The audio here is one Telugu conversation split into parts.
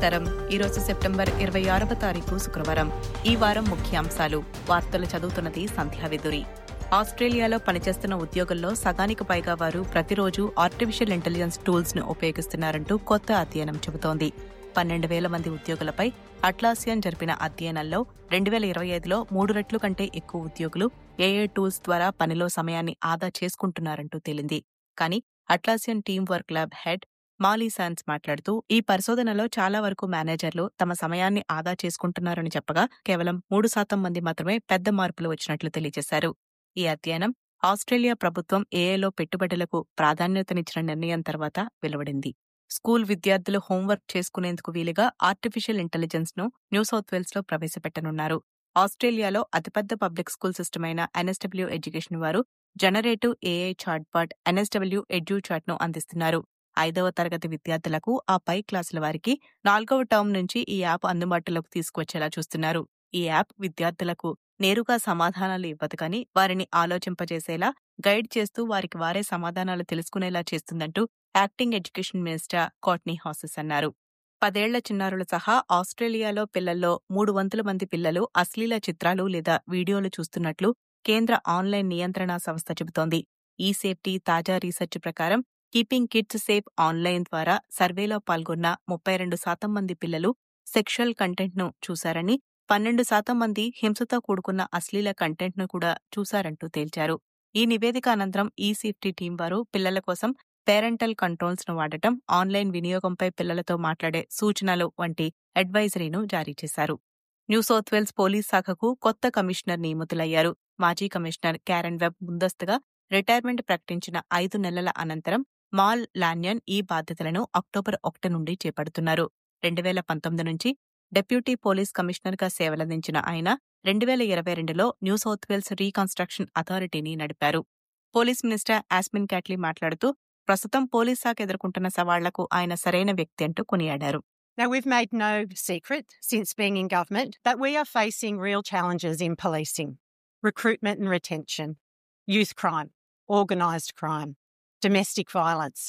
నమస్కారం ఈరోజు సెప్టెంబర్ ఇరవై ఆరవ తారీఖు శుక్రవారం ఈ వారం ముఖ్యాంశాలు వార్తలు చదువుతున్నది సంధ్యావిదురి ఆస్ట్రేలియాలో పనిచేస్తున్న ఉద్యోగుల్లో సగానికి పైగా వారు ప్రతిరోజు ఆర్టిఫిషియల్ ఇంటెలిజెన్స్ టూల్స్ ను ఉపయోగిస్తున్నారంటూ కొత్త అధ్యయనం చెబుతోంది పన్నెండు వేల మంది ఉద్యోగులపై అట్లాసియన్ జరిపిన అధ్యయనంలో రెండు వేల ఇరవై ఐదులో మూడు రెట్లు కంటే ఎక్కువ ఉద్యోగులు ఏఏ టూల్స్ ద్వారా పనిలో సమయాన్ని ఆదా చేసుకుంటున్నారంటూ తేలింది కానీ Atlassian team work lab head Molly Sans మాట్లాడుతూ ఈ పరిశోధనలో చాలా వరకు మేనేజర్లు తమ సమయాన్ని ఆదా చేసుకుంటున్నారని చెప్పగా కేవలం మూడు శాతం మంది మాత్రమే పెద్ద మార్పులు వచ్చినట్లు తెలియజేశారు ఈ అధ్యయనం ఆస్ట్రేలియా ప్రభుత్వం ఏఏలో పెట్టుబడులకు ప్రాధాన్యతనిచ్చిన నిర్ణయం తర్వాత వెలువడింది స్కూల్ విద్యార్థులు హోంవర్క్ చేసుకునేందుకు వీలుగా ఆర్టిఫిషియల్ ఇంటెలిజెన్స్ ను న్యూ సౌత్ వేల్స్ లో ప్రవేశపెట్టనున్నారు ఆస్ట్రేలియాలో అతిపెద్ద పబ్లిక్ స్కూల్ సిస్టమ్ అయిన ఎన్ఎస్డబ్ల్యూ ఎడ్యుకేషన్ వారు generative AI chatbot NSW edu chat ను అందిస్తున్నారు ఐదవ తరగతి విద్యార్థులకు ఆ పై క్లాసుల వారికి నాలుగవ టర్మ్ నుంచి ఈ యాప్ అందుబాటులోకి తీసుకువచ్చేలా చూస్తున్నారు ఈ యాప్ విద్యార్థులకు నేరుగా సమాధానాలు ఇవ్వదు కానీ వారిని ఆలోచింపజేసేలా గైడ్ చేస్తూ వారికి వారే సమాధానాలు తెలుసుకునేలా చేస్తుందంటూ acting education minister Courtney Houssos అన్నారు పదేళ్ల చిన్నారులు సహా ఆస్ట్రేలియాలో పిల్లల్లో మూడు వంతుల మంది పిల్లలు అశ్లీల చిత్రాలు లేదా వీడియోలు చూస్తున్నట్లు కేంద్ర ఆన్లైన్ నియంత్రణ సంస్థ చెబుతోంది ఈ సేఫ్టీ తాజా రీసెర్చ్ ప్రకారం కీపింగ్ కిడ్స్ సేఫ్ ఆన్లైన్ ద్వారా సర్వేలో పాల్గొన్న ముప్పై రెండు శాతం మంది పిల్లలు సెక్షువల్ కంటెంట్ను చూశారని పన్నెండు శాతం మంది హింసతో కూడుకున్న అశ్లీల కంటెంట్ను కూడా చూశారంటూ తేల్చారు ఈ నివేదిక అనంతరం ఈ సేఫ్టీ టీం వారు పిల్లల కోసం పేరెంటల్ కంట్రోల్స్ ను వాడటం ఆన్లైన్ వినియోగంపై పిల్లలతో మాట్లాడే సూచనలు వంటి అడ్వైజరీను జారీ చేశారు న్యూ సౌత్ వేల్స్ పోలీస్ శాఖకు కొత్త కమిషనర్ నియమితులయ్యారు మాజీ కమిషనర్ క్యారెన్ వెబ్ ముందస్తుగా రిటైర్మెంట్ ప్రకటించిన ఐదు నెలల అనంతరం మాల్ లాన్యన్ ఈ బాధ్యతలను అక్టోబర్ ఒకటి నుండి చేపడుతున్నారు రెండు వేల పంతొమ్మిది నుంచి డెప్యూటీ పోలీస్ కమిషనర్గా సేవలందించిన ఆయన రెండు వేల ఇరవై రెండులో న్యూ సౌత్ వేల్స్ రీకన్స్ట్రక్షన్ అథారిటీని నడిపారు పోలీస్ మినిస్టర్ ఆస్మిన్ క్యాట్లీ మాట్లాడుతూ ప్రస్తుతం పోలీస్ శాఖ ఎదుర్కొంటున్న సవాళ్లకు ఆయన సరైన వ్యక్తి అంటూ కొనియాడారు Now, we've made no secret since being in government that we are facing real challenges in policing recruitment and retention, youth crime, organised crime, domestic violence,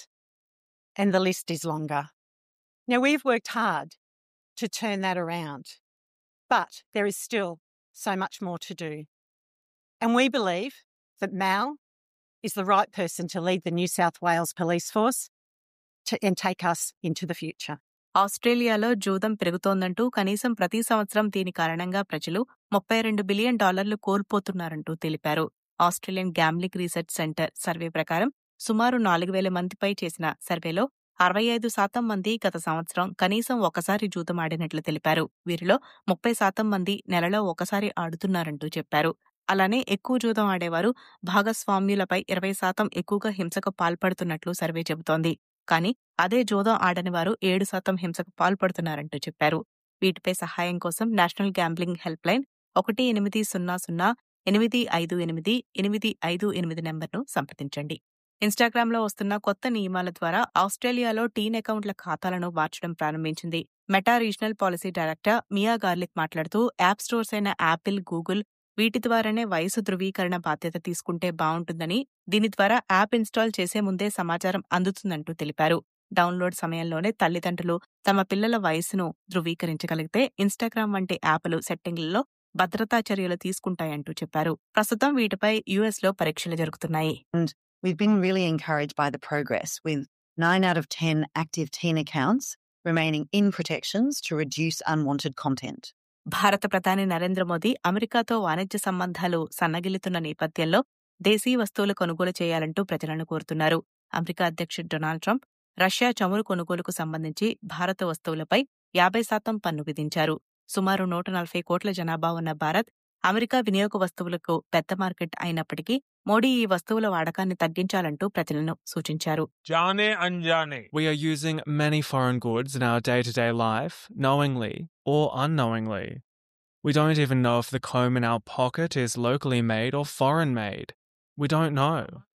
and the list is longer. Now, we've worked hard to turn that around, but there is still so much more to do. And we believe that Mal is the right person to lead the New South Wales Police Force to, and take us into the future. ఆస్ట్రేలియాలో జూదం పెరుగుతోందంటూ కనీసం ప్రతి సంవత్సరం దీని కారణంగా ప్రజలు ముప్పై రెండు బిలియన్ డాలర్లు కోల్పోతున్నారంటూ తెలిపారు Australian gambling research centre survey ప్రకారం సుమారు నాలుగు వేల మందిపై చేసిన సర్వేలో అరవై ఐదు శాతం మంది గత సంవత్సరం కనీసం ఒకసారి జూదం ఆడినట్లు తెలిపారు వీరిలో ముప్పై శాతం మంది నెలలో ఒకసారి ఆడుతున్నారంటూ చెప్పారు అలానే ఎక్కువ జూదం ఆడేవారు భాగస్వామ్యులపై ఇరవై శాతం ఎక్కువగా హింసకు పాల్పడుతున్నట్లు సర్వే చెబుతోంది కానీ అదే జూదం ఆడని వారు ఏడు శాతం హింసకు పాల్పడుతున్నారంటూ చెప్పారు వీటిపై సహాయం కోసం నేషనల్ గ్యాంబ్లింగ్ హెల్ప్ లైన్ ఒకటి ఎనిమిది సున్నా సున్నా ఎనిమిది ఐదు ఎనిమిది ఎనిమిది ఐదు ఎనిమిది నెంబర్ను సంప్రదించండి ఇన్స్టాగ్రామ్లో వస్తున్న కొత్త నియమాల ద్వారా ఆస్ట్రేలియాలో టీన్ అకౌంట్ల ఖాతాలను మార్చడం ప్రారంభించింది Meta regional policy director Mia Garlick మాట్లాడుతూ యాప్ స్టోర్స్ అయిన యాపిల్ గూగుల్ వీటి ద్వారానే వయసు ధృవీకరణ బాధ్యత తీసుకుంటే బావుంటుందని దీని ద్వారా యాప్ ఇన్స్టాల్ చేసే ముందే సమాచారం అందుతుందంటూ తెలిపారు డౌన్లోడ్ సమయంలోనే తల్లిదండ్రులు తమ పిల్లల వయసును ధృవీకరించగలిగితే ఇన్స్టాగ్రామ్ వంటి యాప్లు సెట్టింగ్లలో భద్రతా చర్యలు తీసుకుంటాయంటూ చెప్పారు ప్రస్తుతం వీటిపై యుఎస్ లో పరీక్షలు జరుగుతున్నాయి We've been really encouraged by the progress, with nine out of 10 active teen accounts remaining in protections to reduce unwanted content. భారత ప్రధాని నరేంద్ర మోదీ అమెరికాతో వాణిజ్య సంబంధాలు సన్నగిల్లుతున్న నేపథ్యంలో దేశీ వస్తువులు కొనుగోలు చేయాలంటూ ప్రజలను కోరుతున్నారు అమెరికా అధ్యక్షుడు డొనాల్డ్ ట్రంప్ రష్యా చమురు కొనుగోలుకు సంబంధించి భారత వస్తువులపై యాభై శాతం పన్ను విధించారు సుమారు నూట నలభై కోట్ల జనాభా ఉన్న భారత్ అమెరికా వినియోగ వస్తువులకు పెద్ద మార్కెట్ అయినప్పటికీ మోడీ ఈ వస్తువుల వాడకాన్ని తగ్గించాలంటూ ప్రజలను సూచించారు जाने अनजाने We are using many foreign goods in our day to day life, knowingly or unknowingly. We don't even know if the comb in our pocket is locally made or foreign made. We don't know.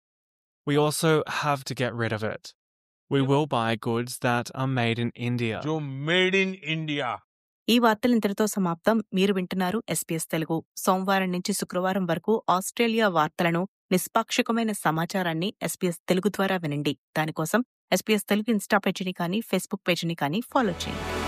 We also have to get rid of it. We will buy goods that are made in India. जो मेड इन इंडिया ఈ వార్తలు ఇంతటితో సమాప్తం మీరు వింటున్నారు ఎస్పీఎస్ తెలుగు సోమవారం నుంచి శుక్రవారం వరకు ఆస్ట్రేలియా వార్తలను నిష్పాక్షికమైన సమాచారాన్ని ఎస్పీఎస్ తెలుగు ద్వారా వినండి దానికోసం ఎస్పీఎస్ తెలుగు ఇన్స్టా పేజీని కానీ ఫేస్బుక్ పేజీని కానీ ఫాలో చేయండి